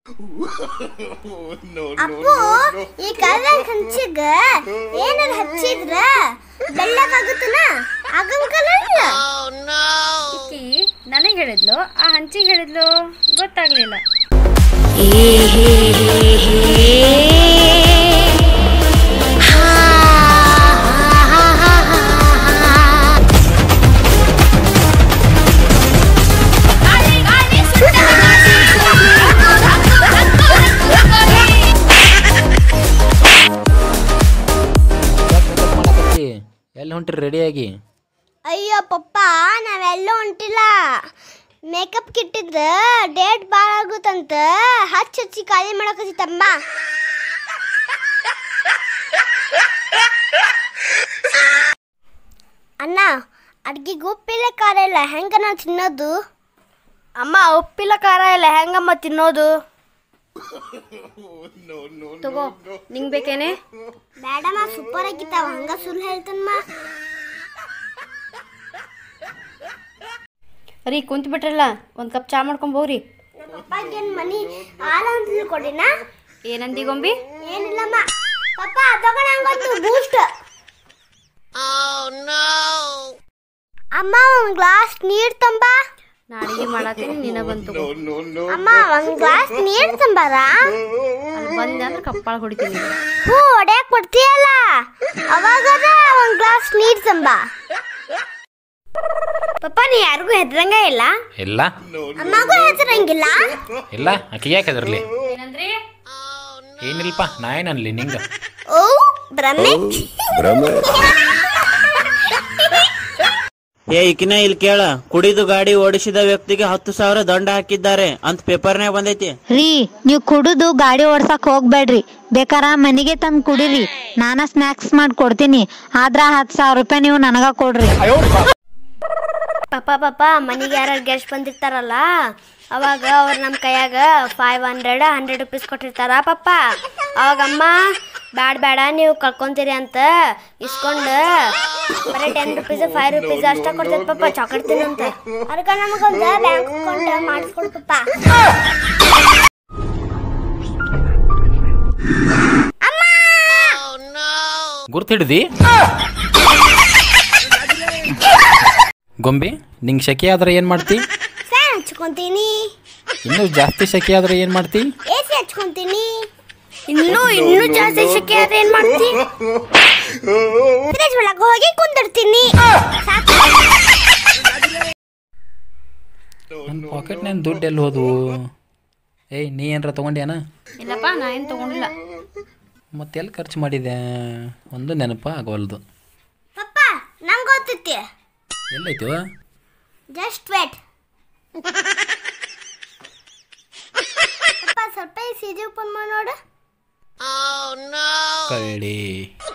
ಅಪ್ಪು ಈ ಕರ್ರ ಹಂಚಿಗ ಏನಾರ ಹಚ್ಚಿದ್ರ ಬೆಳ್ಳಕ್ಕಾಗುತ್ತನ ಆಗಂಕಲ್ಲ ಈಕಿ ನನಗೆ ಹೇಳಿದ್ಲು ಆ ಹಂಚಿಗೆ ಹೇಳಿದ್ಲು ಗೊತ್ತಾಗ್ಲಿಲ್ಲ ಮಾಡಕತ್ತಿ ಎಲ್ಲಿ ಹೊಂಟ್ರಿ ರೆಡಿಯಾಗಿ ಅಯ್ಯೋ ಪಪ್ಪ ನಾವೆಲ್ಲೂ ಹೊಂಟಿಲ್ಲ ಮೇಕಪ್ ಕಿಟ್ಟಿದ್ದ ಡೇಟ್ ಭಾಳ ಆಗುತ್ತಂತ ಹಚ್ಚ ಹಚ್ಚಿ ಖಾಲಿ ಮಾಡಕತ್ತಿತ್ತಮ್ಮ ಅಣ್ಣ ಅಡ್ಗಿಗೆ ಉಪ್ಪಿಲ್ಲ ಖಾರ ಇಲ್ಲ ಹೆಂಗ ನಾವು ತಿನ್ನೋದು ಅಮ್ಮ ಉಪ್ಪಿಲ್ಲ ಖಾರ ಇಲ್ಲ ಹೆಂಗಮ್ಮ ತಿನ್ನೋದು ತಗೋ ನಿಂಗೆ ಬೇಕೇನೆ ಬೇಡಮ್ಮ ಸೂಪರ್ ಆಗಿತ್ತಾವ ಹಂಗ ಸುಳ್ಳು ಹೇಳ್ತನ್ಮ ರೀ ಕುಂತ್ ಬಿಟ್ರಲ್ಲ ಒಂದು ಕಪ್ ಚಾ ಮಾಡ್ಕೊಂಡ್ ಹೋಗ್ರಿ ನಮ್ಮ ಅಪ್ಪಗೇನ್ ಮನಿ ಹಾಲ ಅಂತ ತಿಳ್ಕೊಂಡಿನ ಏನಂದಿ ಗೊಂಬಿ ಏನಿಲ್ಲಮ್ಮ ಪಪ್ಪ ತಗೊಂಡ ಹಂಗೊಂದು ಬೂಸ್ಟ್ ಅಮ್ಮ ಒಂದ್ ಗ್ಲಾಸ್ ನೀರ್ ತಂಬ ನಾ ಅಡಿಗೆ ಮಾಡತ್ತೀನಿ ನಿನ ಬಂತು ಅಮ್ಮ ಒಂದ್ ಗ್ಲಾಸ್ ನೀರ್ ತಂಬಾರ ಅಲ್ಲಿ ಬಂದೆ ಅಂದ್ರೆ ಕಪ್ಪಾಳ ಹೊಡಿತೀನಿ ಹೂ ಹೊಡ್ಯಾಕ್ ಕೊಡ್ತೀಯಲ್ಲ ಅವಾಗರ ಒಂದ್ ಗ್ಲಾಸ್ ನೀರ್ ತಂಬ ಪಪ್ಪ ನೀ ಯಾರಿಗೂ ಹೆದ್ರಂಗ ಇಲ್ಲ ಇಲ್ಲ ಅಮ್ಮಗೂ ಹೆದ್ರಂಗಿಲ್ಲ ಇಲ್ಲ ಆಕಿಗೆ ಯಾಕೆ ಅದ್ರಲ್ಲಿ ಏನಂದ್ರಿ ಏನಿಲ್ಪ ನಾ ಏನು ಅನ್ಲಿ ನಿಂಗೆ ಓ ಭ್ರಮೆ ಏ ಇಕಿನ ಇಲ್ಲಿ ಕೇಳ ಕುಡಿದು ಗಾಡಿ ಓಡಿಸಿದ ವ್ಯಕ್ತಿಗೆ ಹತ್ತು ಸಾವಿರ ದಂಡ ಹಾಕಿದ್ದಾರೆ ಅಂತ ಪೇಪರ್ನ್ಯಾಗ ಬಂದೈತಿ ರೀ ನೀವು ಕುಡಿದು ಗಾಡಿ ಓಡ್ಸಕ್ ಹೋಗ್ಬೇಡ್ರಿ ಬೇಕಾರ ಮನೆಗೆ ತಂದು ಕುಡೀರಿ ನಾನ ಸ್ನ್ಯಾಕ್ಸ್ ಮಾಡಿ ಕೊಡ್ತೀನಿ ಆದ್ರ ಹತ್ತು ಸಾವಿರ ರೂಪಾಯಿ ನೀವು ನನಗ ಕೊಡ್ರಿ ಪಪ್ಪ ಪಪ್ಪ ಮನೆಗೆ ಯಾರು ಗೆಸ್ಟ್ ಬಂದಿರ್ತಾರಲ್ಲ ಅವಾಗ ಅವ್ರು ನಮ್ಮ ಕೈಯಾಗ ಫೈವ್ ಹಂಡ್ರೆಡ್ ಹಂಡ್ರೆಡ್ ರುಪೀಸ್ ಕೊಟ್ಟಿರ್ತಾರ ಪಪ್ಪ ಅವಾಗ ಅಮ್ಮ ಬ್ಯಾಡ ಬೇಡ ನೀವು ಕಳ್ಕೊಂತೀರಿ ಅಂತ ಇಸ್ಕೊಂಡು ಬರೀ ಟೆನ್ ರುಪೀಸ್ ಫೈವ್ ರುಪೀಸ್ ಅಷ್ಟ ಕೊಡ್ತೈತೆ ಪಪ್ಪ ಚಾಕ್ಲೇಟ್ ತಿನ್ನಂತ ಅದಕ್ಕೆ ನಮಗೊಂದು ಬ್ಯಾಂಕ್ ಅಕೌಂಟ್ ಮಾಡಿಸ್ಕೊಡು ಪಪ್ಪ ಗುರ್ತು ಹಿಡ್ದಿ ಗೊಂಬಿ ನಿಂಗೆ ಶೆಕೆ ಆದ್ರೆ ಏನು ಮಾಡ್ತಿ ಫ್ಯಾನ್ ಹಚ್ಕೊಂತೀನಿ ಇನ್ನೂ ಜಾಸ್ತಿ ಶೆಕೆ ಆದ್ರೆ ಏನು ಮಾಡ್ತಿ ಎ ಸಿ ಹಚ್ಕೊಂತೀನಿ ಇನ್ನೂ ಇನ್ನೂ ಜಾಸ್ತಿ ಶೆಕೆ ಆದ್ರೆ ಏನ್ ಮಾಡ್ತಿ ಫ್ರಿಜ್ ಒಳಗೆ ಹೋಗಿ ಕುಂದಿರ್ತೀನಿ ಸಾಕು ನನ್ನ ಪಾಕೆಟ್ನಾಗ ದುಡ್ಡು ಎಲ್ಲಿ ಹೋದ್ವು ಏಯ್ ನೀ ಏನಾರ ತೊಗೊಂಡ್ಯಾನ ಇಲ್ಲಪ್ಪ ನಾ ಏನು ತಗೊಂಡಿಲ್ಲ ಮತ್ತೆ ಎಲ್ಲಿ ಖರ್ಚು ಮಾಡಿದೆ ಒಂದು ನೆನಪ ಆಗೋಲ್ದು ಪಪ್ಪ ನಂಗೆ ಗೊತ್ತೈತಿ ಎಲ್ಲೈತು ಜಸ್ಟ್ ವೇಟ್ ಪಪ್ಪ ಸ್ವಲ್ಪ ಈ ಸೀಜಿ ಓಪನ್ ಮಾಡಿ ನೋಡು ಕಳ್ಳಿ